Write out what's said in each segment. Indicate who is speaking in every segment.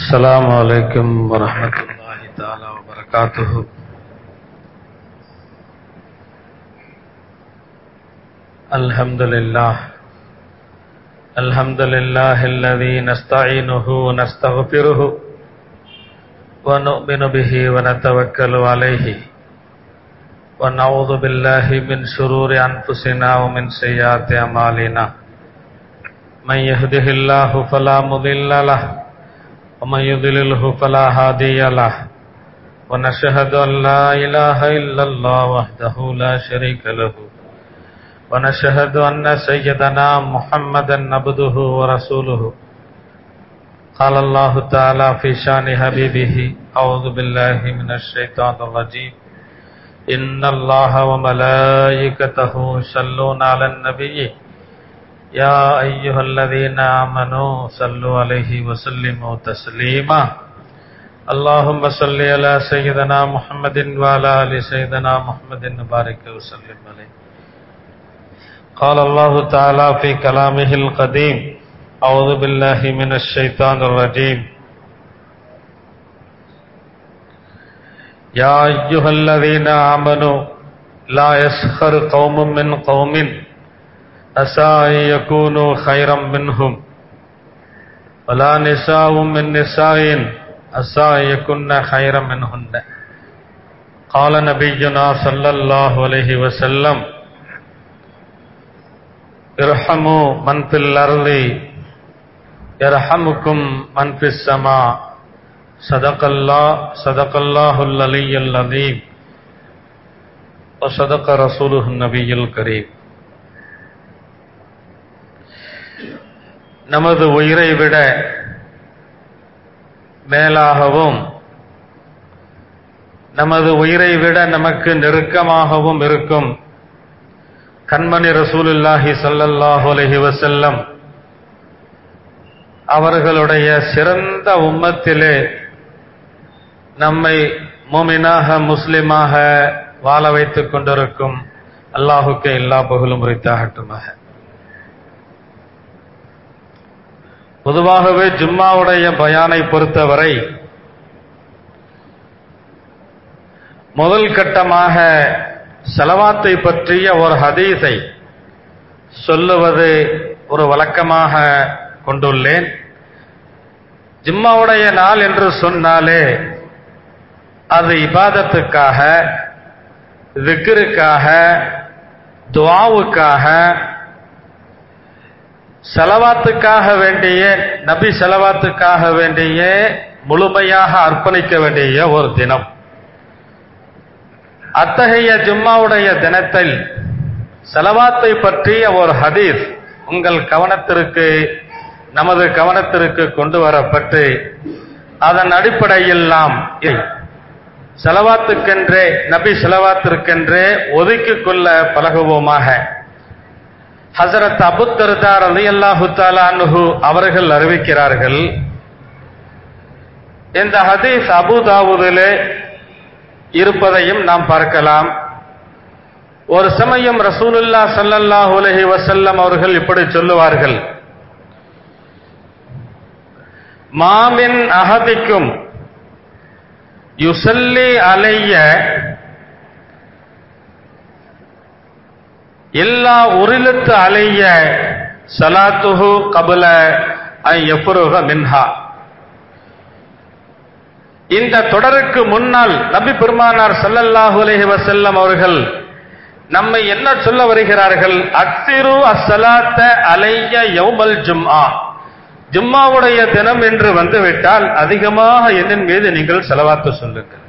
Speaker 1: السلام عليكم ورحمة الله تعالى وبركاته الحمد لله الحمد لله الذي نستعينه ونستغفره ونؤمن به ونتوكل عليه ونعوذ بالله من شرور أنفسنا ومن سيئات أعمالنا من يهده الله فلا مضل له ومن يضلله فلا هادي له ونشهد أن لا إله إلا الله وحده لا شريك له ونشهد أن سيدنا محمدا عبده ورسوله قال الله تعالى في شان حبيبه أعوذ بالله من الشيطان الرجيم إن الله وملائكته يصلون على النبي يا أيها الذين آمنوا صلوا عليه وسلموا تسليما اللهم صل على سيدنا محمد وعلى آل سيدنا محمد وبارك وسلم عليه قال الله تعالى في كلامه القديم أعوذ بالله من الشيطان الرجيم يا أيها الذين آمنوا لا يسخر قوم من قوم عسى أن يكونوا خيرا منهم ولا نساء من نساء عسى أن يكن خيرا منهن قال نبينا صلى الله عليه وسلم ارحموا من في الأرض يرحمكم من في السماء صدق الله صدق الله العلي العظيم وصدق رسوله النبي الكريم நமது உயிரை விட மேலாகவும் நமது உயிரை விட நமக்கு நெருக்கமாகவும் இருக்கும் கண்மணி ரசூலுல்லாஹி சல்லல்லாஹு அலைஹி வசல்லம் அவர்களுடைய சிறந்த உம்மத்திலே நம்மை மூமினாக முஸ்லிமாக வாழ வைத்துக் கொண்டிருக்கும் அல்லாஹுக்கு எல்லா புகழும் உரித்தாகட்டுமாக பொதுவாகவே ஜும்மாவுடைய பயானை பொறுத்தவரை முதல் கட்டமாக செலவாத்தை பற்றிய ஒரு ஹதீஸை சொல்லுவது ஒரு வழக்கமாக கொண்டுள்ளேன் ஜிம்மாவுடைய நாள் என்று சொன்னாலே அது இபாதத்துக்காக விக்கிருக்காக துவாவுக்காக செலவாத்துக்காக வேண்டிய நபி செலவாத்துக்காக வேண்டிய முழுமையாக அர்ப்பணிக்க வேண்டிய ஒரு தினம் அத்தகைய ஜும்மாவுடைய தினத்தில் செலவாத்தை பற்றிய ஒரு ஹதீஸ் உங்கள் கவனத்திற்கு நமது கவனத்திற்கு கொண்டு வரப்பட்டு அதன் அடிப்படையில் நாம் செலவாத்துக்கென்றே நபி செலவாத்திற்கென்றே ஒதுக்கிக் கொள்ள பழகுவோமாக ஹசரத் அபுத்தர்தார் அலி அல்லாஹு தாலானுஹு அவர்கள் அறிவிக்கிறார்கள் இந்த ஹதீஸ் அபுதாவுதிலே இருப்பதையும் நாம் பார்க்கலாம் ஒரு சமயம் ரசூலுல்லா சல்லல்லாஹு அலஹி வசல்லம் அவர்கள் இப்படி சொல்லுவார்கள் மாமின் அகதிக்கும் யுசல்லி அலைய எல்லா உரிலத்து அலைய சலாத்துஹு கபுல எஃபுருக மின்ஹா இந்த தொடருக்கு முன்னால் நபி பெருமானார் சல்லல்லாஹு அலைஹி வசல்லம் அவர்கள் நம்மை என்ன சொல்ல வருகிறார்கள் அக்திரு அஸ்ஸலாத்த அலைய யௌமல் ஜும்ஆ ஜும்மாவுடைய தினம் என்று வந்துவிட்டால் அதிகமாக என்னின் மீது நீங்கள் செலவாத்து சொல்லுங்கள்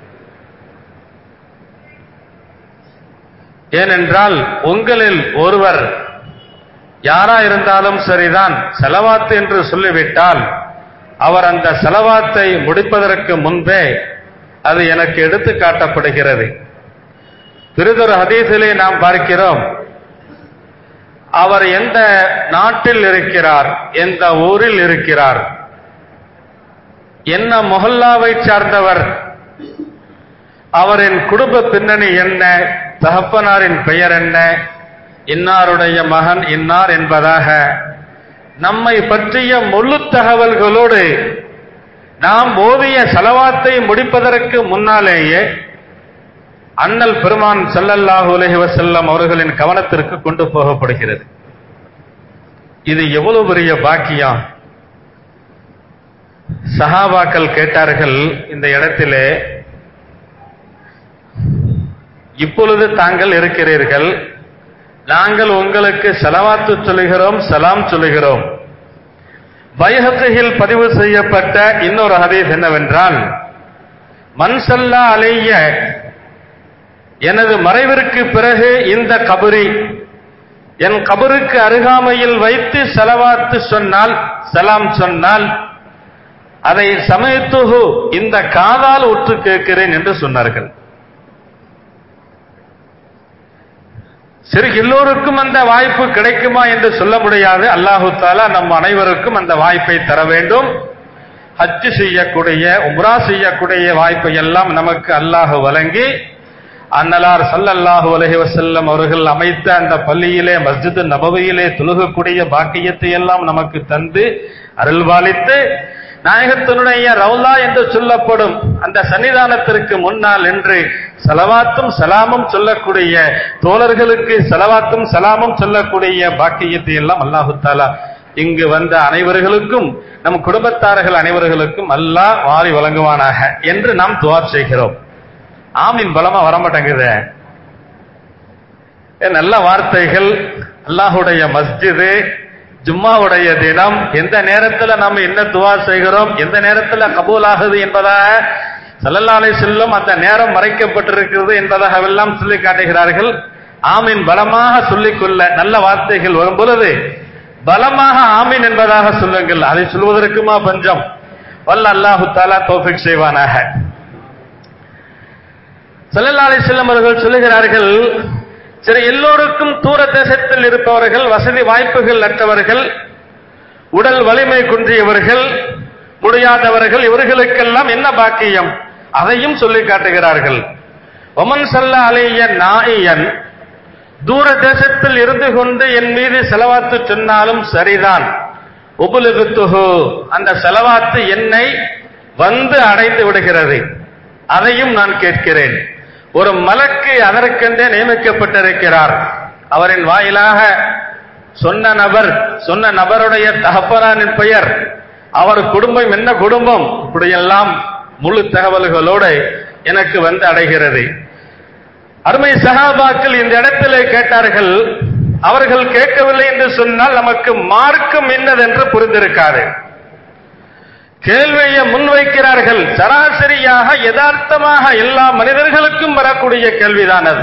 Speaker 1: ஏனென்றால் உங்களில் ஒருவர் யாரா இருந்தாலும் சரிதான் செலவாத்து என்று சொல்லிவிட்டால் அவர் அந்த செலவாத்தை முடிப்பதற்கு முன்பே அது எனக்கு எடுத்து காட்டப்படுகிறது திருதொரு ஹதீஸிலே நாம் பார்க்கிறோம் அவர் எந்த நாட்டில் இருக்கிறார் எந்த ஊரில் இருக்கிறார் என்ன மொஹல்லாவை சார்ந்தவர் அவரின் குடும்ப பின்னணி என்ன தகப்பனாரின் பெயர் என்ன இன்னாருடைய மகன் இன்னார் என்பதாக நம்மை பற்றிய முழு தகவல்களோடு நாம் ஓதிய செலவாத்தை முடிப்பதற்கு முன்னாலேயே அண்ணல் பெருமான் ஸல்லல்லாஹு அலைஹி வஸல்லம் அவர்களின் கவனத்திற்கு கொண்டு போகப்படுகிறது இது எவ்வளவு பெரிய பாக்கியம் சஹாபாக்கள் கேட்டார்கள் இந்த இடத்திலே இப்பொழுது தாங்கள் இருக்கிறீர்கள் நாங்கள் உங்களுக்கு செலவாத்து சொல்லுகிறோம் சலாம் சொல்லுகிறோம் பைஹத்தில் பதிவு செய்யப்பட்ட இன்னொரு ஹதீஸ் என்னவென்றால் மன்சல்லா அலைய எனது மறைவிற்கு பிறகு இந்த கபரி என் கபருக்கு அருகாமையில் வைத்து செலவாத்து சொன்னால் சலாம் சொன்னால் அதை சமயத்துகு இந்த காதால் உற்று கேட்கிறேன் என்று சொன்னார்கள் சரி எல்லோருக்கும் அந்த வாய்ப்பு கிடைக்குமா என்று சொல்ல முடியாது அல்லாஹு தாலா நம் அனைவருக்கும் அந்த வாய்ப்பை தர வேண்டும் ஹஜ்ஜு செய்யக்கூடிய உம்ரா செய்யக்கூடிய வாய்ப்பை எல்லாம் நமக்கு அல்லாஹ் வழங்கி அன்னலார் சல்லல்லாஹு அலைஹி வஸல்லம் அவர்கள் அமைத்த அந்த பள்ளியிலே மஸ்ஜித் நபவியிலே தொழுகக்கூடிய பாக்கியத்தை எல்லாம் நமக்கு தந்து அருள்பாலித்து நாயகத்தினுடைய ரவுலா என்று சொல்லப்படும் அந்த சன்னிதானத்திற்கு முன்னால் என்று செலவாத்தும் சலாமும் சொல்லக்கூடிய தோழர்களுக்கு செலவாத்தும் சலாமும் சொல்லக்கூடிய பாக்கியத்தை எல்லாம் அல்லாஹு தாலா இங்கு வந்த அனைவர்களுக்கும் நம் குடும்பத்தார்கள் அனைவர்களுக்கும் அல்லாஹ் வாரி வழங்குவானாக என்று நாம் துவா செய்கிறோம் ஆமின் பலமா வரமாட்டேங்குது நல்ல வார்த்தைகள் அல்லாஹுடைய மஸ்ஜிது ஜும்மாவுடைய தினம் எந்த நேரத்துல நாம என்ன துவா செய்கிறோம் எந்த நேரத்துல கபூல் ஆகுது என்பதாக சல்லல்லாலை செல்லும் அந்த நேரம் மறைக்கப்பட்டிருக்கிறது என்பதாக எல்லாம் சொல்லி காட்டுகிறார்கள் ஆமின் பலமாக சொல்லிக்கொள்ள நல்ல வார்த்தைகள் வரும் பொழுது பலமாக ஆமீன் என்பதாக சொல்லுங்கள் அதை சொல்வதற்குமா பஞ்சம் வல்ல அல்லாஹு தாலா தோஃபிக் செய்வானாக சல்லல்லாலை செல்லம் அவர்கள் சொல்லுகிறார்கள் சரி எல்லோருக்கும் தூர தேசத்தில் இருப்பவர்கள் வசதி வாய்ப்புகள் அற்றவர்கள் உடல் வலிமை குன்றியவர்கள் முடியாதவர்கள் இவர்களுக்கெல்லாம் என்ன பாக்கியம் அதையும் சொல்லி காட்டுகிறார்கள் ஒமன் சல்ல அலைய நாயன் தூர தேசத்தில் இருந்து கொண்டு என் மீது செலவாத்து சொன்னாலும் சரிதான் உபுலுகுத்துகு அந்த செலவாத்து என்னை வந்து அடைந்து விடுகிறது அதையும் நான் கேட்கிறேன் ஒரு மலக்கு அதற்கென்றே நியமிக்கப்பட்டிருக்கிறார் அவரின் வாயிலாக சொன்ன நபர் சொன்ன நபருடைய தகப்பனானின் பெயர் அவர் குடும்பம் என்ன குடும்பம் இப்படியெல்லாம் முழு தகவல்களோடு எனக்கு வந்து அடைகிறது அருமை சகாபாக்கள் இந்த இடத்திலே கேட்டார்கள் அவர்கள் கேட்கவில்லை என்று சொன்னால் நமக்கு மார்க்கம் என்னதென்று புரிந்திருக்காது கேள்வியை முன்வைக்கிறார்கள் சராசரியாக யதார்த்தமாக எல்லா மனிதர்களுக்கும் வரக்கூடிய கேள்விதான் அது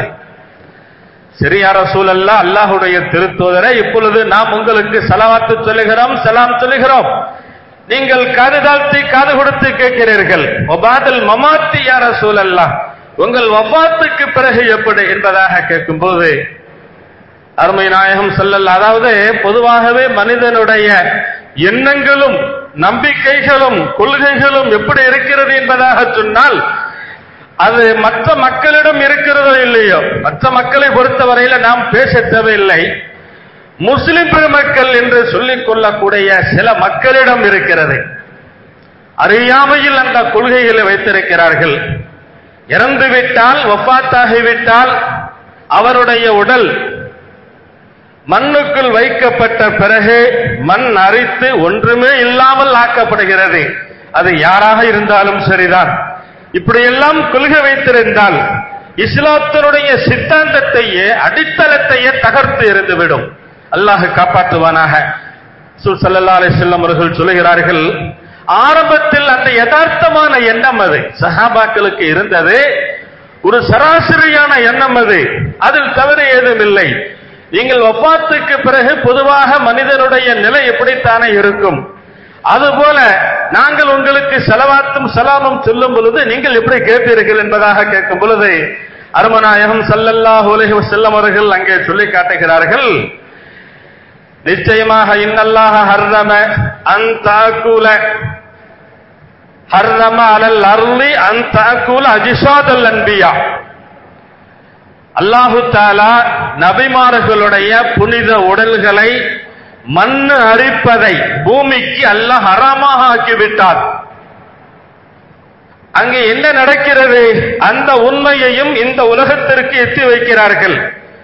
Speaker 1: சரியார சூழல்ல அல்லாஹுடைய திருத்தூதரை இப்பொழுது நாம் உங்களுக்கு சலவாத்து சொல்லுகிறோம் சலாம் சொல்லுகிறோம் நீங்கள் காது தாழ்த்தி காது கொடுத்து கேட்கிறீர்கள் ஒபாதல் மமாத்தி யார சூழல்லா உங்கள் வபாத்துக்கு பிறகு எப்படி என்பதாக கேட்கும்போது அருமை நாயகம் சொல்லல் அதாவது பொதுவாகவே மனிதனுடைய எண்ணங்களும் நம்பிக்கைகளும் கொள்கைகளும் எப்படி இருக்கிறது என்பதாக சொன்னால் அது மற்ற மக்களிடம் இருக்கிறதோ இல்லையோ மற்ற மக்களை பொறுத்தவரையில நாம் பேச தேவையில்லை முஸ்லிம் பெருமக்கள் என்று சொல்லிக் கொள்ளக்கூடிய சில மக்களிடம் இருக்கிறது அறியாமையில் அந்த கொள்கைகளை வைத்திருக்கிறார்கள் இறந்துவிட்டால் ஒப்பாத்தாகிவிட்டால் அவருடைய உடல் மண்ணுக்குள் வைக்கப்பட்ட பிறகு மண் அரித்து ஒன்றுமே இல்லாமல் ஆக்கப்படுகிறது அது யாராக இருந்தாலும் சரிதான் இப்படியெல்லாம் கொள்கை வைத்திருந்தால் இஸ்லாத்தினுடைய சித்தாந்தத்தையே அடித்தளத்தையே தகர்த்து இருந்துவிடும் அல்லாஹ் காப்பாற்றுவானாக சுல்லா அலி செல்லம் அவர்கள் சொல்லுகிறார்கள் ஆரம்பத்தில் அந்த யதார்த்தமான எண்ணம் அது சஹாபாக்களுக்கு இருந்தது ஒரு சராசரியான எண்ணம் அது அதில் தவறு ஏதும் இல்லை நீங்கள் ஒப்பாத்துக்கு பிறகு பொதுவாக மனிதனுடைய நிலை எப்படித்தானே இருக்கும் அதுபோல நாங்கள் உங்களுக்கு செலவாத்தும் சலாமும் சொல்லும் பொழுது நீங்கள் எப்படி கேட்பீர்கள் என்பதாக கேட்கும் பொழுது அருமநாயகம் சல்லல்லாஹு அலைஹி வஸல்லம் அவர்கள் அங்கே சொல்லி காட்டுகிறார்கள் நிச்சயமாக இன்னல்லாஹ ஹர்ரம அந்தாக்குல ஹர்ரம அலல் அருளி அந்தாக்குல அஜிசாதல் அன்பியா அல்லாஹு தாலா நபிமார்களுடைய புனித உடல்களை மண்ணு அரிப்பதை பூமிக்கு அல்லாஹ் ஹராமாக ஆக்கிவிட்டார் அங்கே என்ன நடக்கிறது அந்த உண்மையையும் இந்த உலகத்திற்கு எத்தி வைக்கிறார்கள்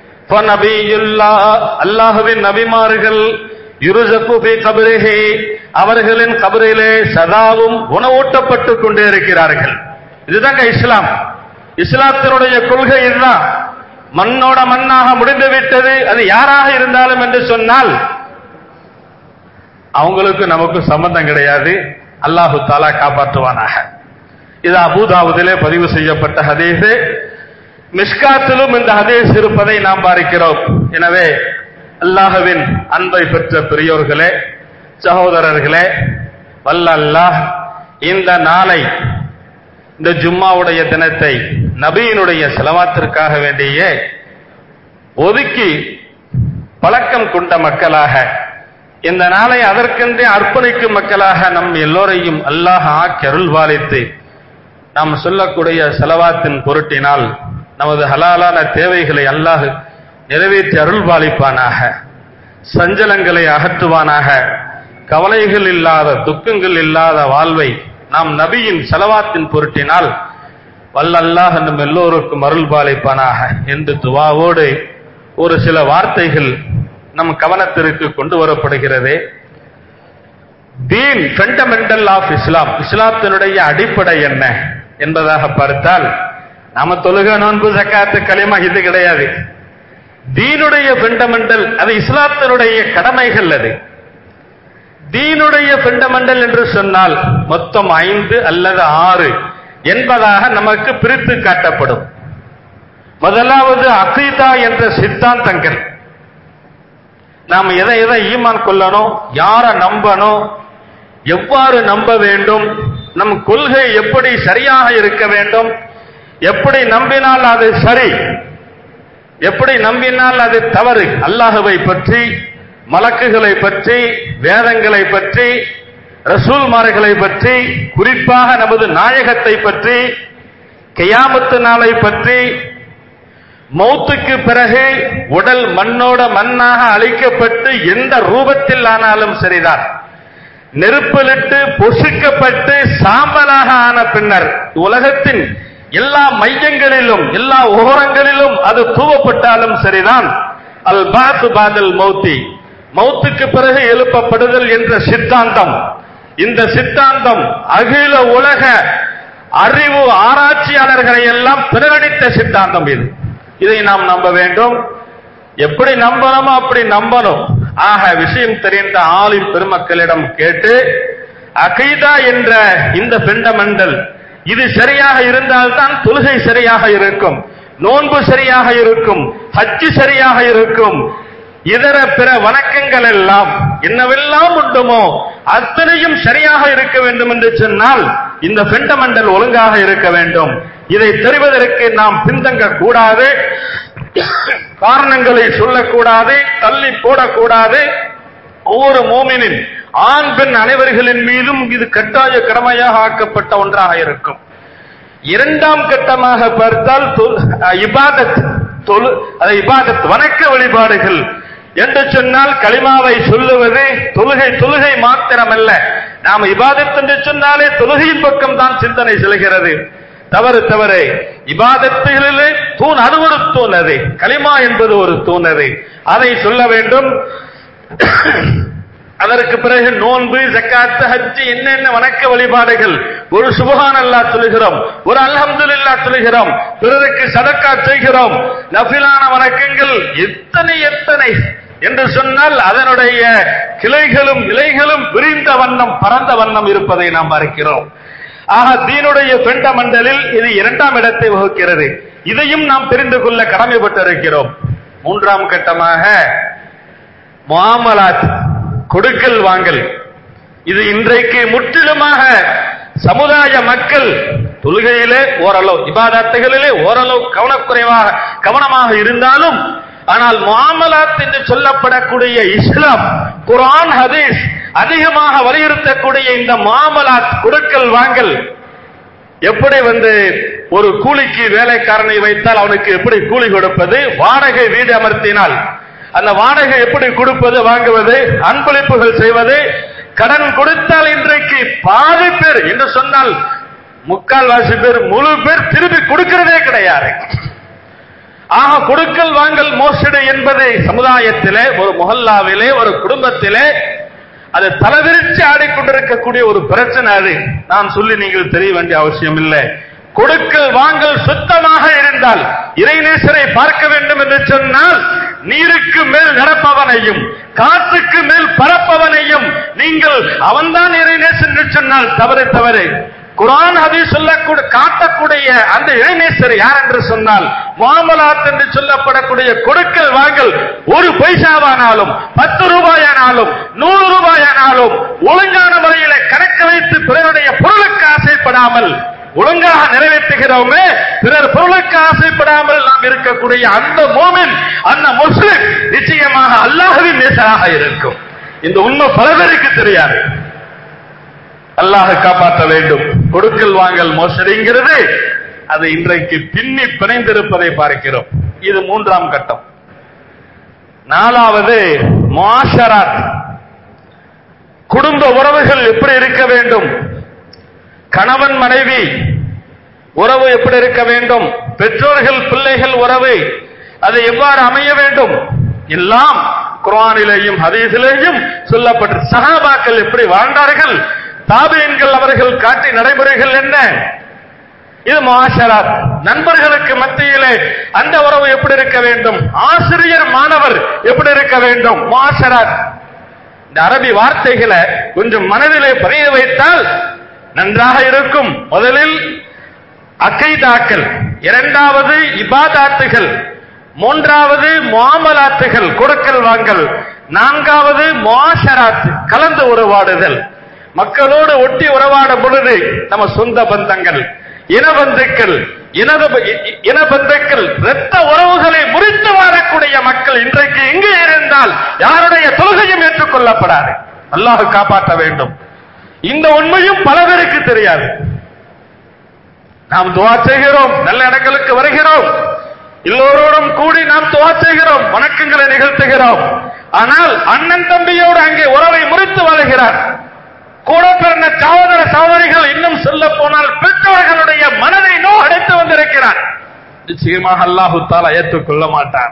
Speaker 1: அல்லாஹுவின் நபிமார்கள் கபரிகே அவர்களின் கபரிலே சதாவும் உணவூட்டப்பட்டுக் கொண்டே இருக்கிறார்கள் இதுதாங்க இஸ்லாம் இஸ்லாத்தினுடைய கொள்கை இதுதான் மண்ணோட மண்ணாக முடிந்து விட்டது அது யாராக இருந்தாலும் என்று சொன்னால் அவங்களுக்கு நமக்கு சம்பந்தம் கிடையாது அல்லாஹு தாலா காப்பாற்றுவானாக இது அபுதாபுதிலே பதிவு செய்யப்பட்ட ஹதீஸ் மிஷ்காத்திலும் இந்த ஹதீஸ் இருப்பதை நாம் பார்க்கிறோம் எனவே அல்லாஹுவின் அன்பை பெற்ற பெரியோர்களே சகோதரர்களே வல்ல அல்லாஹ் இந்த நாளை இந்த ஜும்மாவுடைய தினத்தை நபியினுடைய செலவாத்திற்காக வேண்டிய ஒதுக்கி பழக்கம் கொண்ட மக்களாக இந்த நாளை அதற்கென்றே அர்ப்பணிக்கும் மக்களாக நம் எல்லோரையும் அல்லாஹ் ஆக்கி அருள்வாளித்து நாம் சொல்லக்கூடிய செலவாத்தின் பொருட்டினால் நமது ஹலாலான தேவைகளை அல்லாஹ் நிறைவேற்றி அருள்பாலிப்பானாக சஞ்சலங்களை அகற்றுவானாக கவலைகள் இல்லாத துக்கங்கள் இல்லாத வாழ்வை நாம் நபியின் செலவாத்தின் பொருட்டினால் வல்லல்லாஹ் நம் எல்லோருக்கும் அருள்பாலிப்பானாக என்று துவாவோடு ஒரு சில வார்த்தைகள் நம் கவனத்திற்கு கொண்டு வரப்படுகிறது தீன் ஃபண்டமெண்டல் ஆஃப் இஸ்லாம் இஸ்லாத்தினுடைய அடிப்படை என்ன என்பதாக பார்த்தால் நாம தொழுக நோன்பு ஜக்காத்து களிமா இது கிடையாது தீனுடைய ஃபண்டமெண்டல் அது இஸ்லாத்தினுடைய கடமைகள் அது தீனுடைய ஃபண்டமெண்டல் என்று சொன்னால் மொத்தம் ஐந்து அல்லது ஆறு என்பதாக நமக்கு பிரித்து காட்டப்படும் முதலாவது அகீதா என்ற சித்தாந்தங்கள் நாம் எதை எதை ஈமான் கொள்ளணும் யாரை நம்பணும் எவ்வாறு நம்ப வேண்டும் நம் கொள்கை எப்படி சரியாக இருக்க வேண்டும் எப்படி நம்பினால் அது சரி எப்படி நம்பினால் அது தவறு அல்லாஹுவை பற்றி மலக்குகளை பற்றி வேதங்களை பற்றி ரசூல்மார்களை பற்றி குறிப்பாக நமது நாயகத்தை பற்றி கியாமத்து நாளை பற்றி மௌத்துக்கு பிறகு உடல் மண்ணோட மண்ணாக அழிக்கப்பட்டு எந்த ரூபத்தில் ஆனாலும் சரிதான் நெருப்பிலிட்டு பொசுக்கப்பட்டு சாம்பலாக ஆன பின்னர் உலகத்தின் எல்லா மையங்களிலும் எல்லா ஓரங்களிலும் அது தூவப்பட்டாலும் சரிதான் அல் பாத்து பாதல் மௌத்தி மௌத்துக்கு பிறகு எழுப்பப்படுதல் என்ற சித்தாந்தம் இந்த சித்தாந்தம் அகில உலக அறிவு ஆராய்ச்சியாளர்களை எல்லாம் பிரகடித்த சித்தாந்தம் இது இதை நாம் நம்ப வேண்டும் எப்படி நம்பணுமோ அப்படி நம்பணும் ஆக விஷயம் தெரிந்த ஆளின் பெருமக்களிடம் கேட்டு அகைதா என்ற இந்த பெண்டமெண்டல் இது சரியாக இருந்தால்தான் தொழுகை சரியாக இருக்கும் நோன்பு சரியாக இருக்கும் ஹஜ்ஜு சரியாக இருக்கும் இதர பிற வணக்கங்கள் எல்லாம் என்னவெல்லாம் உண்டுமோ அத்தனையும் சரியாக இருக்க வேண்டும் என்று சொன்னால் இந்த பெண்டமெண்டல் ஒழுங்காக இருக்க வேண்டும் இதை தெரிவதற்கு நாம் பின்தங்க கூடாது காரணங்களை சொல்லக்கூடாது தள்ளி போடக்கூடாது ஒவ்வொரு மோமினின் ஆண் பெண் அனைவர்களின் மீதும் இது கட்டாய கடமையாக ஆக்கப்பட்ட ஒன்றாக இருக்கும் இரண்டாம் கட்டமாக பார்த்தால் இபாதத் தொழு அதை இபாதத் வணக்க வழிபாடுகள் என்று சொன்னால் களிமாவை சொல்லுவது தொழுகை தொழுகை மாத்திரமல்ல நாம் இபாதத் என்று சொன்னாலே தொழுகையின் பக்கம் தான் சிந்தனை செல்கிறது தவறு தவறு இபாதத்துகளிலே தூண் அது ஒரு தூண் அது களிமா என்பது ஒரு தூண் அது அதை சொல்ல வேண்டும் அதற்கு பிறகு நோன்பு ஜக்காத்து ஹஜ்ஜி என்னென்ன வணக்க வழிபாடுகள் ஒரு சுபகான் அல்லா சொல்கிறோம் ஒரு அல்ஹம்துல்லா சொல்கிறோம் பிறருக்கு சதக்கா செய்கிறோம் நபிலான வணக்கங்கள் எத்தனை எத்தனை என்று சொன்னால் அதனுடைய கிளைகளும் இலைகளும் விரிந்த வண்ணம் பரந்த வண்ணம் இருப்பதை நாம் பார்க்கிறோம் ஆக தீனுடைய பெண்டமண்டலில் இது இரண்டாம் இடத்தை வகுக்கிறது இதையும் நாம் தெரிந்து கொள்ள கடமைப்பட்டிருக்கிறோம் மூன்றாம் கட்டமாக முஆமலாத் கொடுக்கல் வாங்கல் இது இன்றைக்கு முற்றிலுமாக சமுதாய மக்கள் தொழுகையிலே ஓரளவு இபாதத்துகளிலே ஓரளவு கவனக்குறைவாக கவனமாக இருந்தாலும் ஆனால் முஆமலாத் என்று சொல்லப்படக்கூடிய இஸ்லாம் குர்ஆன் ஹதீஸ் அதிகமாக வலியுறுத்தக்கூடிய இந்த முஆமலாத் கொடுக்கல் வாங்கல் எப்படி வந்து ஒரு கூலிக்கு வேலைக்காரனை வைத்தால் அவனுக்கு எப்படி கூலி கொடுப்பது வாடகை வீடு அமர்த்தினால் அந்த வாடகை எப்படி கொடுப்பது வாங்குவது அன்பளிப்புகள் செய்வது கடன் கொடுத்தால் இன்றைக்கு பாதி பேர் என்று சொன்னால் முக்கால்வாசி பேர் முழு பேர் திருப்பி கொடுக்கிறதே கிடையாது ஆக கொடுக்கல் வாங்கல் மோசடி என்பது சமுதாயத்திலே ஒரு முகல்லாவிலே ஒரு குடும்பத்திலே அது தலைவிரிச்சு ஆடிக்கொண்டிருக்கக்கூடிய ஒரு பிரச்சனை அது நான் சொல்லி நீங்கள் தெரிய வேண்டிய அவசியம் இல்லை கொடுக்கல் வாங்கல் சுத்தமாக இருந்தால் இறைநேசரை பார்க்க வேண்டும் என்று சொன்னால் நீருக்கு மேல் நடப்பவனையும் காற்றுக்கு மேல் பறப்பவனையும் நீங்கள் அவன்தான் இறைநேசன் என்று சொன்னால் தவறு தவறு குரான் ஹதீஸ் சொல்லக்கூடிய காட்டக்கூடிய அந்த இறைநேசர் யார் என்று சொன்னால் மாமலாத் என்று சொல்லப்படக்கூடிய கொடுக்கல் வாங்கல் ஒரு பைசாவானாலும் பத்து ரூபாயானாலும் நூறு ரூபாயானாலும் ஒழுங்கான முறையில கணக்கு வைத்து பிறருடைய பொருளுக்கு ஆசைப்படாமல் ஒழுங்காக நிறைவேற்றுகிறோமே பிறர் பொருளுக்கு ஆசைப்படாமல் நாம் இருக்கக்கூடிய அந்த மோமின் அந்த முஸ்லிம் நிச்சயமாக அல்லாஹுவின் நேசராக இருக்கும் இந்த உண்மை பல பேருக்கு தெரியாது அல்லாஹ் காப்பாற்ற வேண்டும் கொடுக்கல் வாங்கல் மோசடிங்கிறது அது இன்றைக்கு பின்னி பிணைந்திருப்பதை பார்க்கிறோம் இது மூன்றாம் கட்டம் நாலாவது மாஷராத் குடும்ப உறவுகள் எப்படி இருக்க வேண்டும் கணவன் மனைவி உறவு எப்படி இருக்க வேண்டும் பெற்றோர்கள் பிள்ளைகள் உறவு அது எவ்வாறு அமைய வேண்டும் எல்லாம் குர்ஆனிலேயும் ஹதீஸிலேயும் சொல்லப்பட்டு சஹாபாக்கள் எப்படி வாழ்ந்தார்கள் தாபியன்கள் அவர்கள் காட்டிய நடைமுறைகள் என்ன இது மாஷராத் நண்பர்களுக்கு மத்தியிலே அந்த உறவு எப்படி இருக்க வேண்டும் ஆசிரியர் மாணவர் எப்படி இருக்க வேண்டும் மாஷராத் இந்த அரபி வார்த்தைகளை கொஞ்சம் மனதிலே பதிய வைத்தால் நன்றாக இருக்கும் முதலில் அக்கைதாக்கள் இரண்டாவது இபாதாத்துகள் மூன்றாவது முஆமலாத்துகள் கொடுக்கல் வாங்கல் நான்காவது முஆஷராத் கலந்து உறவாடுதல் மக்களோடு ஒட்டி உறவாடும் பொழுது நம்ம சொந்த பந்தங்கள் இனபந்துக்கள் இனத இனபந்துக்கள் இரத்த உறவுகளை முறித்து வாழக்கூடிய மக்கள் இன்றைக்கு எங்கே இருந்தால் யாருடைய தொழுகையும் ஏற்றுக்கொள்ளப்படாது அல்லாஹ் காப்பாற்ற வேண்டும் இந்த உண்மையும் பல பேருக்கு தெரியாது நாம் துவா செய்கிறோம் நல்ல இடங்களுக்கு வருகிறோம் எல்லோரோடும் கூடி நாம் துவா செய்கிறோம் வணக்கங்களை நிகழ்த்துகிறோம் ஆனால் அண்ணன் தம்பியோடு அங்கே உறவை முறித்து வாழ்கிறார் கூட பிறந்த சகோதர சகோதரிகள் இன்னும் சொல்ல போனால் பெற்றோர்களுடைய மனதை நோ அடைத்து வந்திருக்கிறார் நிச்சயமாக அல்லாஹு தாலா ஏற்றுக்கொள்ள மாட்டார்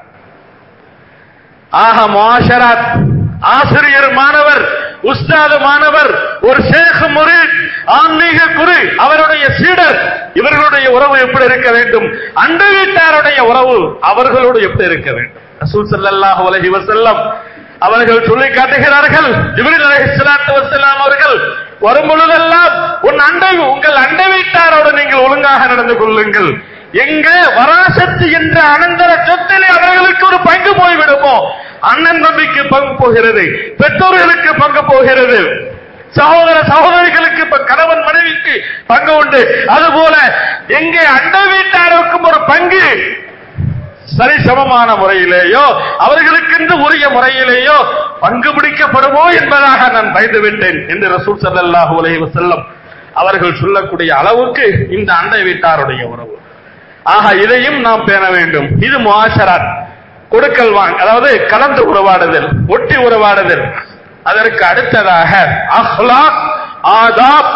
Speaker 1: ஆக முஆஷராத் ஆசிரியர் மாணவர் உஸ்தாது மாணவர் ஒரு ஷேக் முரீத் ஆன்மீக குரு அவருடைய சீடர் இவர்களுடைய உறவு எப்படி இருக்க வேண்டும் அண்டை வீட்டாருடைய உறவு அவர்களோடு எப்படி இருக்க வேண்டும் ரசூல் ஸல்லல்லாஹு அலைஹி வஸல்லம் அவர்கள் சொல்லி காட்டுகிறார்கள் ஜிப்ரீல் அலைஹிஸ்ஸலாத்து வஸலாம் அவர்கள் வரும் பொழுதெல்லாம் உன் அண்டை உங்கள் அண்டை வீட்டாரோடு நீங்கள் ஒழுங்காக நடந்து கொள்ளுங்கள் எங்க வராசத்து என்ற அனந்தர சொத்திலே அவர்களுக்கு ஒரு பங்கு போய்விடுமோ அண்ணன் தம்பிக்கு பங்கு போகிறது பெற்றோர்களுக்கு பங்கு போகிறது சகோதர சகோதரிகளுக்கு இப்ப கணவன் மனைவிக்கு பங்கு உண்டு அதுபோல எங்கே அண்டை வீட்டாருக்கும் ஒரு பங்கு சரிசமமான முறையிலேயோ அவர்களுக்கென்று உரிய முறையிலேயோ பங்கு பிடிக்கப்படுமோ என்பதாக நான் பயந்து விட்டேன் என்று ரசூல் ஸல்லல்லாஹு அலைஹி வஸல்லம் அவர்கள் சொல்லக்கூடிய அளவுக்கு இந்த அண்டை வீட்டாருடைய உறவு ஆக இதையும் நாம் பேண வேண்டும் இது முஆஷராத் கொடுக்கல் வாங்க அதாவது கலந்து உறவாடுதல் ஒட்டி உறவாடுதல் அதற்கு அடுத்ததாக அஹ்லாக் ஆதாப்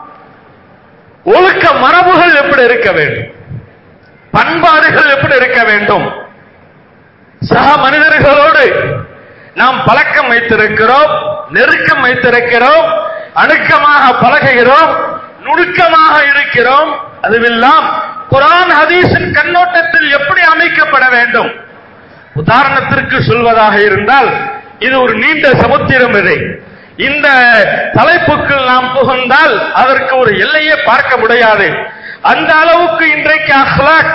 Speaker 1: ஒழுக்க மரபுகள் எப்படி இருக்க வேண்டும் பண்பாடுகள் எப்படி இருக்க வேண்டும் சக மனிதர்களோடு நாம் பழக்கம் வைத்திருக்கிறோம் நெருக்கம் வைத்திருக்கிறோம் அணுக்கமாக பழகுகிறோம் நுணுக்கமாக இருக்கிறோம் அதுவெல்லாம் குரான் ஹதீஸின் கண்ணோட்டத்தில் எப்படி அமைக்கப்பட வேண்டும் உதாரணத்திற்கு சொல்வதாக இருந்தால் இது ஒரு நீண்ட சமுத்திரம் இது இந்த தலைப்புக்கு நாம் புகுந்தால் அதற்கு ஒரு எல்லையே பார்க்க முடியாது அந்த அளவுக்கு இன்றைக்கு அஹ்லாக்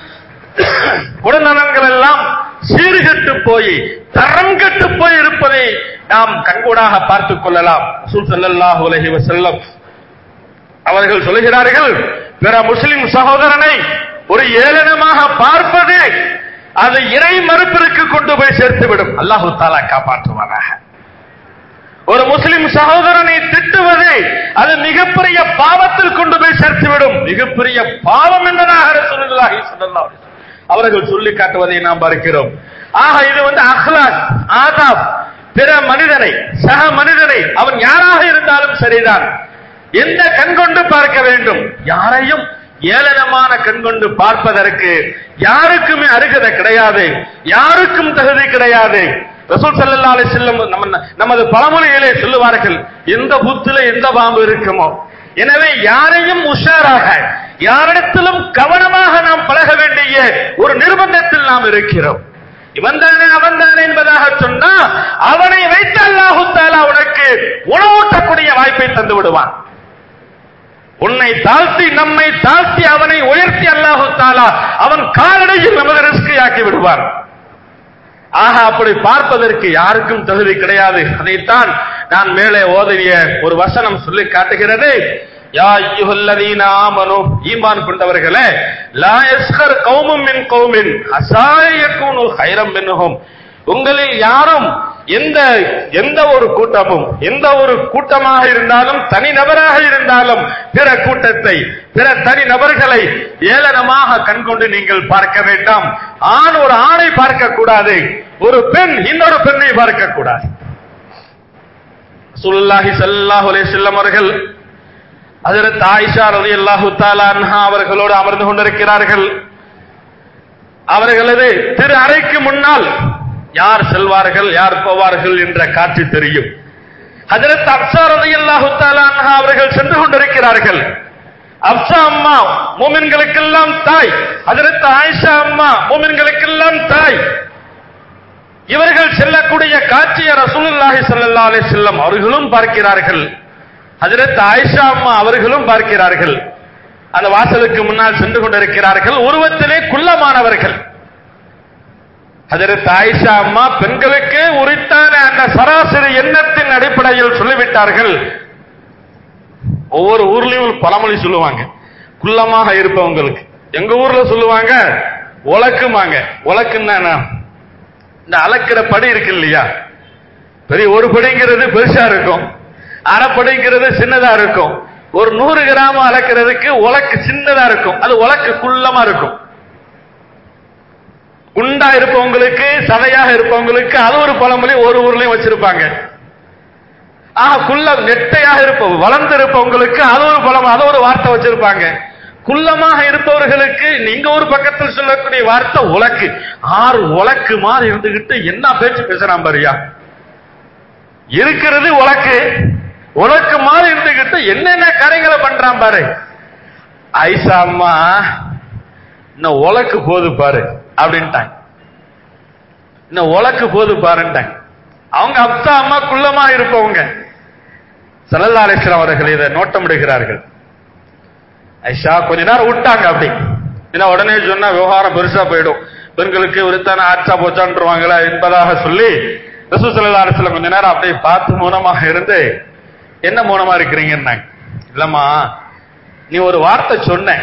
Speaker 1: குணநலன்கள் எல்லாம் சீர்கெட்டு போய் தரம் கெட்டு போய் இருப்பதை நாம் கண்கூடாக பார்த்துக் கொள்ளலாம் ரசூல் ஸல்லல்லாஹு அலைஹி வஸல்லம் அவர்கள் சொல்லுகிறார்கள் பிற முஸ்லிம் சகோதரனை ஒரு ஏளனமாக பார்ப்பது அது இறை மறுப்பிற்கு கொண்டு போய் சேர்த்துவிடும் அல்லாஹு தாலா காப்பாற்றுவானாக ஒரு முஸ்லிம் சகோதரனை திட்டுவது அது மிகப்பெரிய பாவத்தில் கொண்டு போய் சேர்த்துவிடும் மிகப்பெரிய பாவம் என்பதாக ரசூலுல்லாஹி ஸல்லல்லாஹு அலைஹி வஸல்லம் அவர்கள் சொல்லி காட்டுவதை நாம் பார்க்கிறோம் ஆக இது வந்து அஹ்லாக் ஆதாப் பிற மனிதனை சக மனிதனை அவன் யாராக இருந்தாலும் சரிதான் எந்த கண் கொண்டு பார்க்க வேண்டும் யாரையும் ஏளனமான கண் கொண்டு பார்ப்பதற்கு யாருக்குமே அருகதை கிடையாது யாருக்கும் தகுதி கிடையாது ரசூல் ஸல்லல்லாஹு அலைஹி வஸல்லம் நம்ம நமது பழமொழியிலே சொல்லுவார்கள் எந்த புத்துல எந்த பாம்பு இருக்குமோ எனவே யாரையும் உஷாராக யாரிடத்திலும் கவனமாக நாம் பழக வேண்டிய ஒரு நிர்பந்தத்தில் நாம் இருக்கிறோம் இவன் தானே அவன் தானே என்பதாக சொன்னா அவனை வைத்து அல்லாஹு தாலா உனக்கு உணவூட்டக்கூடிய வாய்ப்பை தந்து விடுவான் உன்னை தாழ்த்தி நம்மை தாழ்த்தி அவனை உயர்த்தி அல்லாஹு தாலா அவன் காலடையில் நமது ரிஸ்கை ஆக்கி விடுவான் ஆக அப்படி பார்ப்பதற்கு யாருக்கும் தகுதி கிடையாது அதைத்தான் நான் மேலே ஓதிய ஒரு வசனம் சொல்லி காட்டுகிறது யா அய்யுஹல்லதீன ஆமனு ஈமான் கொண்டவர்களே லா யஸ்கர் கௌமும் மின் கௌமின் அஸாய யகூனு ஹைரம் மின்ஹும் உங்களில் யாரும் எந்த எந்த ஒரு கூட்டமும் எந்த ஒரு கூட்டமாக இருந்தாலும் தனிநபராக இருந்தாலும் பிற கூட்டத்தை பிற தனி நபர்களை ஏளனமாக கண்கொண்டு நீங்கள் பார்க்க வேண்டாம் ஆண் ஒரு ஆணை பார்க்க கூடாது ஒரு பெண் இன்னொரு பெண்ணை பார்க்க கூடாது சுல்லாஹி ஸல்லல்லாஹு அலைஹி வஸல்லம் அவர்கள் ஹஜரத் ஆயிஷா ரலியல்லாஹு தஆலா அன்ஹா அவர்களோடு அமர்ந்து கொண்டிருக்கிறார்கள் அவர்களது திரு அறைக்கு முன்னால் யார் செல்வார்கள் யார் போவார்கள் என்ற காட்சி தெரியும் ஹஜரத் அப்சா ரலியல்லாஹு தஆலா அன்ஹா அவர்கள் சென்று கொண்டிருக்கிறார்கள் அப்சா அம்மா மூமின்களுக்கெல்லாம் தாய் ஹஜரத் ஆயிஷா அம்மா மூமின்களுக்கெல்லாம் தாய் இவர்கள் செல்லக்கூடிய காட்சியை ரசூலுல்லாஹி ஸல்லல்லாஹு அலைஹி வஸல்லம் அவர்களும் பார்க்கிறார்கள் ஹஜரத் ஆயிஷா அம்மா அவர்களும் பார்க்கிறார்கள் அந்த வாசலுக்கு முன்னால் சென்று கொண்டிருக்கிறார்கள் உருவத்திலே குள்ளமானவர்கள் ஹஜரத் ஆயிஷா அம்மா பெண்களுக்கு உரித்தான அந்த சராசரி எண்ணத்தின் அடிப்படையில் சொல்லிவிட்டார்கள் ஒவ்வொரு ஊர்லயும் ஒரு பழமொழி சொல்லுவாங்க குள்ளமாக இருப்பவங்களுக்கு எங்க ஊர்ல சொல்லுவாங்க உலக்குமாங்க உலக்குன்னா என்ன? இந்த அளக்கிற படி இருக்கு இல்லையா பெரிய ஒரு படிங்கிறது பெருசா இருக்கும் அரை படிங்கிறது சின்னதா இருக்கும் ஒரு நூறு கிராம் அளக்கிறதுக்கு உலக்கு சின்னதா இருக்கும் அது உலக்கு குள்ளமா இருக்கும் குண்டா இருப்பவங்களுக்கு சதையாக இருப்பவங்களுக்கு அது ஒரு பழமொழி ஒரு ஊர்லயும் வச்சிருப்பாங்க ஆஹ் குள்ள நெட்டையாக இருப்ப வளர்ந்து இருப்பவங்களுக்கு அது ஒரு பழம் அது ஒரு வார்த்தை வச்சிருப்பாங்க குள்ளமாக இருப்பவர்களுக்கு நீங்க ஒரு பக்கத்தில் சொல்லக்கூடிய வார்த்தை உலக்கு ஆறு உலக்கு மாதிரி இருந்துகிட்டு என்ன பேச்சு பேசுறான் பாரியா இருக்கிறது உலக்கு உலக்கு மாதிரி இருந்துகிட்டு என்னென்ன கரைகளை பண்றான் பாரு ஐசா அம்மா இன்னும் உலக்கு போது பாரு அப்படின்ட்டாங்க இன்னும் உலக்கு போது பாருன்ட்டாங்க அவங்க அப்பா அம்மா குள்ளமா இருப்பவங்க சல்லல்லா அலிஸ்லாம் அவர்கள் இதை நோட்டமிடுகிறார்கள் ஐஷா கொஞ்ச நேரம் விட்டாங்க அப்படி ஏன்னா உடனே சொன்னா விவகாரம் பெருசா போயிடும் பெண்களுக்கு உரித்தான ஆச்சா போச்சான்ருவாங்களா என்பதாக சொல்லி ரசூ சல்லா அலிஸ்லாம் கொஞ்ச நேரம் அப்படியே பார்த்து மௌனமாக இருந்து என்ன மௌனமா இருக்கிறீங்கன்னாங்க இல்லம்மா நீ ஒரு வார்த்தை சொன்ன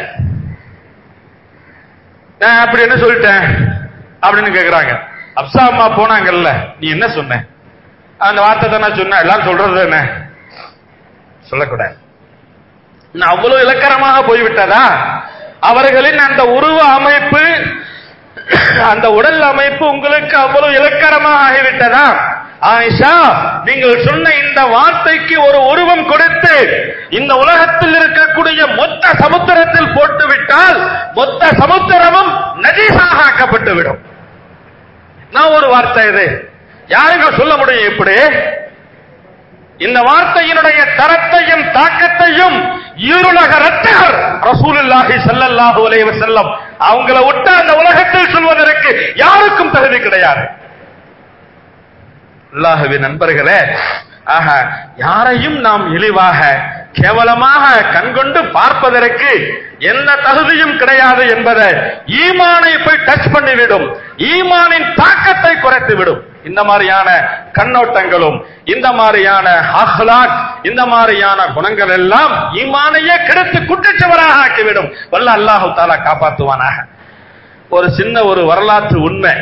Speaker 1: நான் அப்படி என்ன சொல்லிட்டேன் அப்படின்னு கேக்குறாங்க அப்சா அம்மா போனாங்கல்ல நீ என்ன சொன்ன அந்த வார்த்தை தானே சொன்ன எல்லாம் சொல்றது என்ன சொல்லக்கூடாது நான் அவ்வளவு இலக்கரமாக போய்விட்டதா அவர்களின் அந்த உருவ அமைப்பு அந்த உடல் அமைப்பு உங்களுக்கு அவ்வளவு இலக்கரமாக ஆகிவிட்டதா ஆயிஷா நீங்கள் சொன்ன இந்த வார்த்தைக்கு ஒரு உருவம் கொடுத்து இந்த உலகத்தில் இருக்கக்கூடிய மொத்த சமுத்திரத்தில் போட்டு விட்டால் மொத்த சமுத்திரமும் நஜீசாக ஆக்கப்பட்டு விடும் நான் ஒரு வார்த்தை இது யாருங்க சொல்ல முடியும் இப்படி இந்த வார்த்தையினுடைய தரத்தையும் தாக்கத்தையும் ஈருலக ரத்தகர் ரசூலுல்லாஹி ஸல்லல்லாஹு அலைஹி வஸல்லம் அவங்கள விட்டு அந்த உலகத்தில் சொல்வதற்கு யாருக்கும் தகுதி கிடையாது அல்லாஹுவின் நண்பர்களே ஆக யாரையும் நாம் இழிவாக கேவலமாக கண்கொண்டு பார்ப்பதற்கு எந்த தகுதியும் கிடையாது என்பதை ஈமானை போய் டச் பண்ணிவிடும் ஈமானின் தாக்கத்தை குறைத்து விடும் இந்த மாதிரியான கண்ணோட்டங்களும் இந்த மாதிரியான அஹ்லாக் இந்த மாதிரியான குணங்கள் எல்லாம் ஈமானையே கெடுத்து குற்றச்சவராக ஆக்கிவிடும் வல்ல அல்லாஹு தாலா காப்பாற்றுவானாக ஒரு சின்ன ஒரு வரலாற்று உண்மை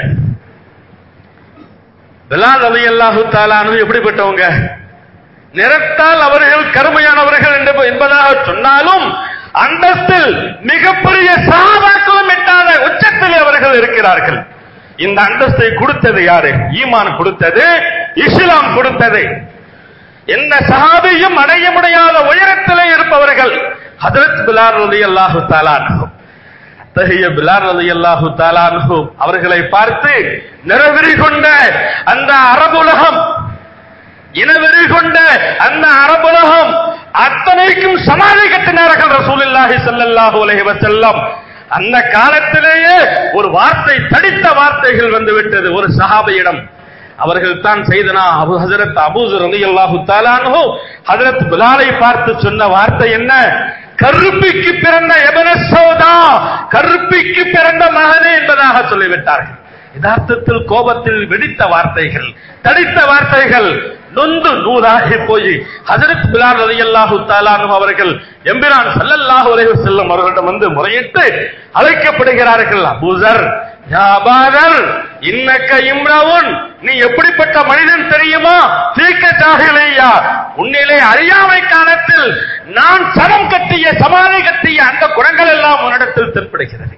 Speaker 1: பிலால் அலி அல்லாஹு தாலானது எப்படிப்பட்டவங்க நிறத்தால் அவர்கள் கருமையானவர்கள் என்று- என்பதாக சொன்னாலும் அந்தஸ்தில் மிகப்பெரிய சாதாக்களும் எட்டாத உச்சத்தில் அவர்கள் இருக்கிறார்கள் இந்த அந்தஸ்தை கொடுத்தது யாரு ஈமான் கொடுத்தது இஸ்லாம் கொடுத்தது எந்த சஹாபியும் அடைய முடியாத உயரத்திலே இருப்பவர்கள் ஹதரத் பிலால் ரலியல்லாஹு தஆலா அன்ஹு அத்தகைய பிலால் ரலியல்லாஹு தஆலா அன்ஹு அவர்களை பார்த்து நிறவெறி கொண்ட அந்த அரபுலகம் இனவெறி கொண்ட அந்த அரபுலகம் அத்தனைக்கும் சமாதி கட்டினார்கள் ரசூலுல்லாஹி ஸல்லல்லாஹு அலைஹி வஸல்லம் அந்த காலத்திலேயே ஒரு வார்த்தை தடித்த வார்த்தைகள் வந்து விட்டது ஒரு சஹாபியிடம் அவர்கள் தான் செய்தனா அபு ஹஜரத் அபூஸ் ரலியல்லாஹு தஆலா அன்ஹு ஹஜரத் பிலாலை பார்த்து சொன்ன வார்த்தை என்ன கருப்பிக்கு பிறந்த எபன சோதா கருப்பிக்கு பிறந்த மகனே என்பதாக சொல்லிவிட்டார்கள் யதார்த்தத்தில் கோபத்தில் வெடித்த வார்த்தைகள் தடித்த வார்த்தைகள் நொந்து நூறாகி போய் ஹஜரத் பிலால் ரலியல்லாஹு தஆலா அன்ஹு அவர்கள் எம்பிரான் ஸல்லல்லாஹு அலைஹி வஸல்லம் அவர்களிடம் வந்து முறையிட்டு அழைக்கப்படுகிறார்கள் அபூசர் யா அபாதர் இன்னக்க இம்ரவுன் நீ எப்படிப்பட்ட மனிதன் தெரியுமா தீக்க ஜாகிலியா உன்னிலே அறியாமை காலத்தில் நான் சனம் கட்டிய சமாதி கட்டிய அந்த குணங்கள் எல்லாம் உன்னிடத்தில் தென்படுகிறது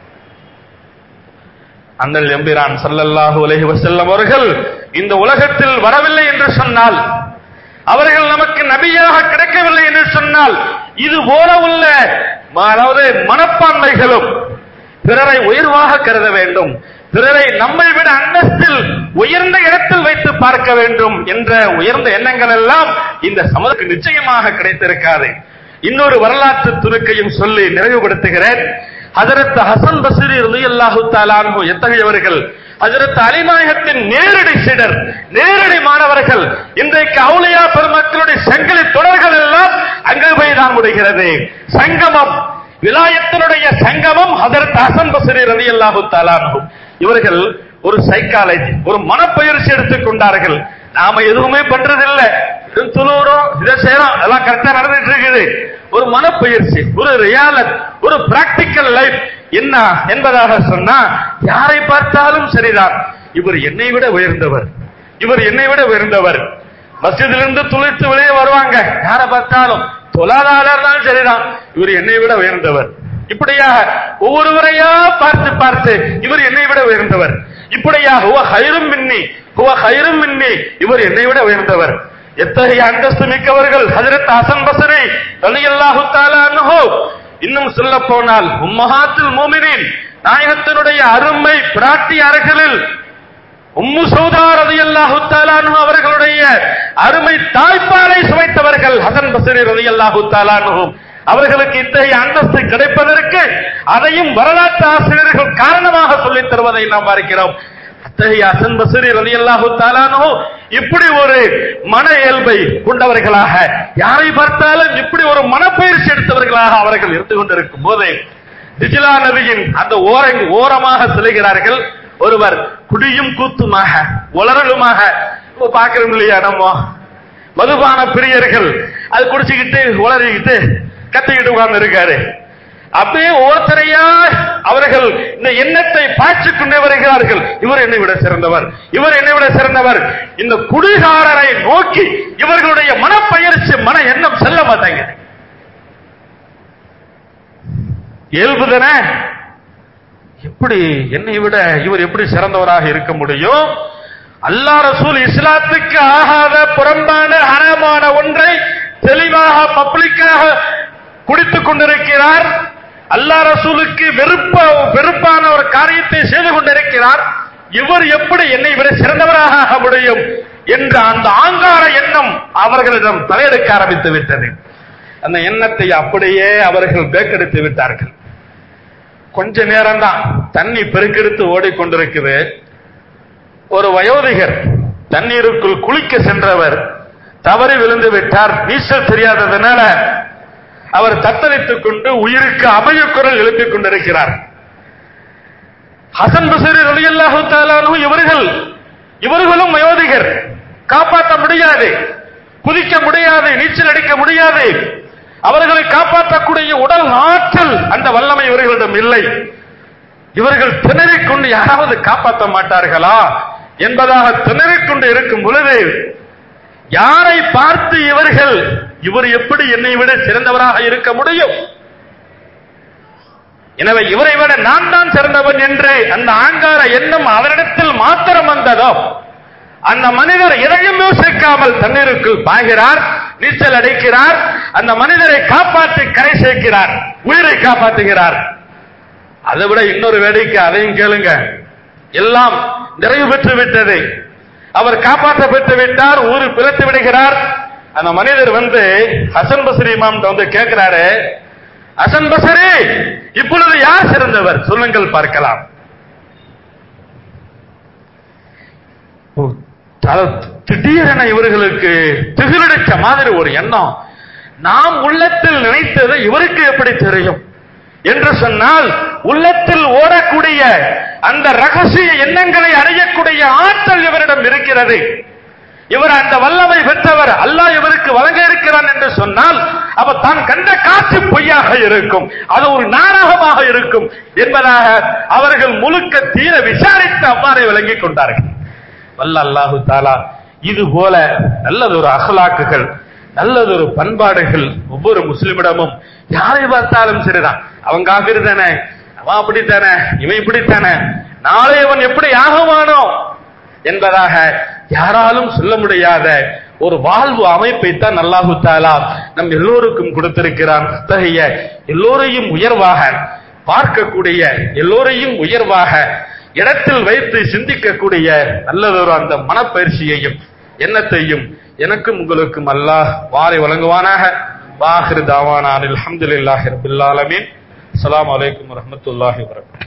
Speaker 1: அந்த எம்பிரான் ஸல்லல்லாஹு அலைஹி வஸல்லம் அவர்கள் இந்த உலகத்தில் வரவில்லை என்று சொன்னால் அவர்கள் நமக்கு நபியாக கிடைக்கவில்லை என்று சொன்னால் இது போல உள்ள அதாவது மனப்பான்மைகளும் பிறரை உயர்வாக கருத வேண்டும் பிறரை நம்மை விட அந்தஸ்தில் உயர்ந்த இடத்தில் வைத்து பார்க்க வேண்டும் என்ற உயர்ந்த எண்ணங்கள் எல்லாம் இந்த சமூகத்துக்கு நிச்சயமாக கிடைத்திருக்காது இன்னொரு வரலாற்று துணுக்கையும் சொல்லி நிறைவுபடுத்துகிறேன் ஹஜரத் ஹசன் பஸ்ரி ரலியல்லாஹு தஆலா அன்ஹு எத்தகையவர்கள் ஹஜரத் அலிநாயகத்தின் நேரடி சீடர் நேரடி மாணவர்கள் இன்றைக்கு அவுலியா பெருமக்களுடைய சங்கிலி தொடர்கள் எல்லாம் அங்கே போய் தான் முடிகிறது சங்கமம் விலாயத்தினுடைய சங்கமம் ஹஜரத் ஹசன் பஸ்ரி ரலியல்லாஹு தஆலா அன்ஹு இவர்கள் ஒரு சைக்காலஜி ஒரு மனப்பயிற்சி எடுத்துக் கொண்டார்கள் நாம எதுவுமே பண்றதில்லை துளூரம் இதை செய்யறோம் எல்லாம் கரெக்டா நடந்துட்டு இருக்குது ஒரு மனப்பயிற்சி ஒரு ரியாலத் ஒரு பிராக்டிக்கல் லைஃப் என்ன என்பதாக சொன்னா யாரை பார்த்தாலும் சரிதான் இவர் என்னை விட உயர்ந்தவர் இவர் என்னை விட உயர்ந்தவர் மஸ்ஜிதிலிருந்து துளிர்த்து வெளியே வருவாங்க யாரை பார்த்தாலும் தொழாதாரா இருந்தாலும் சரிதான் இவர் என்னை விட உயர்ந்தவர் இப்படியாக ஒவ்வொருவரையா பார்த்து பார்த்து இவர் என்னை விட உயர்ந்தவர் இப்படியாக ஹுவ ஹைரும் மின்னி ஹுவ ஹைரும் மின்னி இவர் என்னை விட உயர்ந்தவர் எத்தகைய அந்தஸ்து மிக்கவர்கள் ஹஜரத் ஹசன் பசரி ரலியல்லாஹு தஆலா அன்ஹு இன்னும் சொல்ல போனால் உம்மஹாத்துல் மூமினின் நாயகத்தினுடைய அருமை பிராட்டி அறைகளில் உம்மு சௌதா ரலியல்லாஹு தஆலா அன்ஹு அவர்களுடைய அருமை தாய்ப்பாலை சுவைத்தவர்கள் ஹசன் பஸ்ரி ரலியல்லாஹு தஆலா அன்ஹு அவர்களுக்கு இத்தகைய அந்தஸ்து கிடைப்பதற்கு அதையும் வரலாற்று ஆசிரியர்கள் காரணமாக சொல்லித் தருவதை நாம் பார்க்கிறோம் அத்தகைய ஹசன் பஸ்ரி ரலியல்லாஹு தஆலா அன்ஹு இப்படி ஒரு மன இயல்பை கொண்டவர்களாக யாரை பார்த்தாலும் இப்படி ஒரு மனப்பயிற்சி எடுத்தவர்களாக அவர்கள் இருந்து கொண்டிருக்கும் போது டிஜிலா நதியின் அந்த ஓரை ஓரமாக செல்கிறார்கள் ஒருவர் குடியும் கூத்துமாக உளறலுமாக இப்ப பார்க்கிறோம் இல்லையா நம்ம மதுபான பிரியர்கள் அது குடிச்சுக்கிட்டு உளறிக்கிட்டு கத்திக்கிட்டு உட்கார்ந்து இருக்காரு அப்படியே ஒவ்வொருத்தரையா அவர்கள் இந்த எண்ணத்தை பாய்ச்சி கொண்டே வருகிறார்கள் இவர் என்னை விட சிறந்தவர் இவர் என்னை விட சிறந்தவர் இந்த குடிகாரரை நோக்கி இவர்களுடைய மனப்பயிற்சி மன எண்ணம் செல்ல மாட்டாங்க இயல்புதானே எப்படி என்னை விட இவர் எப்படி சிறந்தவராக இருக்க முடியும் அல்லா ரசூல் இஸ்லாத்துக்கு ஆகாத புறம்பான ஹராமான ஒன்றை தெளிவாக பப்ளிக்காக குடித்துக் கொண்டிருக்கிறார் அல்லா ரசூலுக்கு வெறுப்ப வெறுப்பான ஒரு காரியத்தை செய்து கொண்டிருக்கிறார் இவர் எப்படி என்னை விட சிறந்தவராக ஆக முடியும் என்ற அந்த ஆங்கார எண்ணம் அவர்களிடம் தலையெடுக்க ஆரம்பித்து விட்டது அந்த எண்ணத்தை அப்படியே அவர்கள் பேக்கெடுத்து விட்டார்கள் கொஞ்ச நேரம் தான் தண்ணி பெருக்கெடுத்து ஓடிக்கொண்டிருக்குது ஒரு வயோதிகர் தண்ணீருக்குள் குளிக்க சென்றவர் தவறி விழுந்து விட்டார் நீச்சல் தெரியாததுனால அவர் தத்தளித்துக் கொண்டு உயிருக்கு அபய குரல் எழுப்பிக் கொண்டிருக்கிறார் ஹசன் பசரி ரலியல்லாஹு தஆலானு இவர்கள் இவர்களும் வயோதிகர் காப்பாற்ற முடியாது குதிக்க முடியாது நீச்சல் அடிக்க முடியாது அவர்களை காப்பாற்றக்கூடிய உடல் ஆற்றல் அந்த வல்லமை இவர்களிடம் இல்லை இவர்கள் திணறிக் கொண்டு யாராவது காப்பாற்ற மாட்டார்களா என்பதாக திணறிக் கொண்டு இருக்கும் பொழுது யாரை பார்த்து இவர்கள் இவர் எப்படி என்னை விட சிறந்தவராக இருக்க முடியும் எனவே இவரை விட நான் தான் சிறந்தவன் என்று அந்த ஆங்கார எண்ணம் அவரிடத்தில் மாத்திரம் வந்ததோ அந்த மனிதர் எதையும் யோசிக்காமல் தண்ணீருக்குள் பாய்கிறார் நீச்சல் அடிக்கிறார் அந்த மனிதரை காப்பாற்றி கரை சேர்க்கிறார் உயிரை காப்பாற்றுகிறார் அதை விட இன்னொரு வேடிக்கை அதையும் கேளுங்க எல்லாம் நிறைவு பெற்று விட்டது அவர் காப்பாற்றப்பட்டு விட்டார் ஊரு பிறத்து விடுகிறார் அந்த மனிதர் வந்து ஹசன் பசரி இமாம் வந்து கேட்கிறாரு ஹசன் பசரி இப்பொழுது யார் சிறந்தவர் சொல்லுங்கள் பார்க்கலாம் ஓ, த- திடீரென இவர்களுக்கு திகிலடிச்ச மாதிரி ஒரு எண்ணம் நாம் உள்ளத்தில் நினைத்தது இவருக்கு எப்படி தெரியும் என்று சொன்னால் உள்ளத்தில் ஓடக்கூடிய அந்த ரகசிய எண்ணங்களை அடையக்கூடிய ஆற்றல் இவரிடம் இருக்கிறது இவர் அந்த வல்லமை பெற்றவர் அல்லாஹ் இவருக்கு வழங்க இருக்கிறான் என்று சொன்னால் அவ தான் கண்ட காட்சி பொய்யாக இருக்கும் அது ஒரு நாடகமாக இருக்கும் என்பதாக அவர்கள் முழுக்க தீர விசாரித்து அவ்வாறே விளங்கிக் கொண்டார்கள் வல்ல அல்லாஹு தாலா இது போல நல்லதொரு அகலாக்குகள் நல்லதொரு பண்பாடுகள் ஒவ்வொரு முஸ்லிமிடமும் யாரை பார்த்தாலும் சரிதான் அவன் காபிர் தானே அவன் அப்படித்தானே இவன் இப்படித்தானே நாளை அவன் எப்படி ஆகுவானோ என்பதாக யாராலும் சொல்ல முடியாத ஒரு வாழ்வு அமைப்பை தான் அல்லாஹு தாலா நம் எல்லோருக்கும் கொடுத்திருக்கிறான் அத்தகைய எல்லோரையும் உயர்வாக பார்க்கக்கூடிய எல்லோரையும் உயர்வாக இடத்தில் வைத்து சிந்திக்கக்கூடிய நல்லதொரு அந்த மனப்பயிற்சியையும் எண்ணத்தையும் எனக்கும் உங்களுக்கும் அல்லாஹ் வாரி வழங்குவானாக வாஹிர் தாவானான் அல்ஹம்துலில்லாஹி ரபில் ஆலமீன் அஸ்ஸலாமு அலைக்கும் வரஹ்மத்துல்லாஹி வபரகாத்துஹு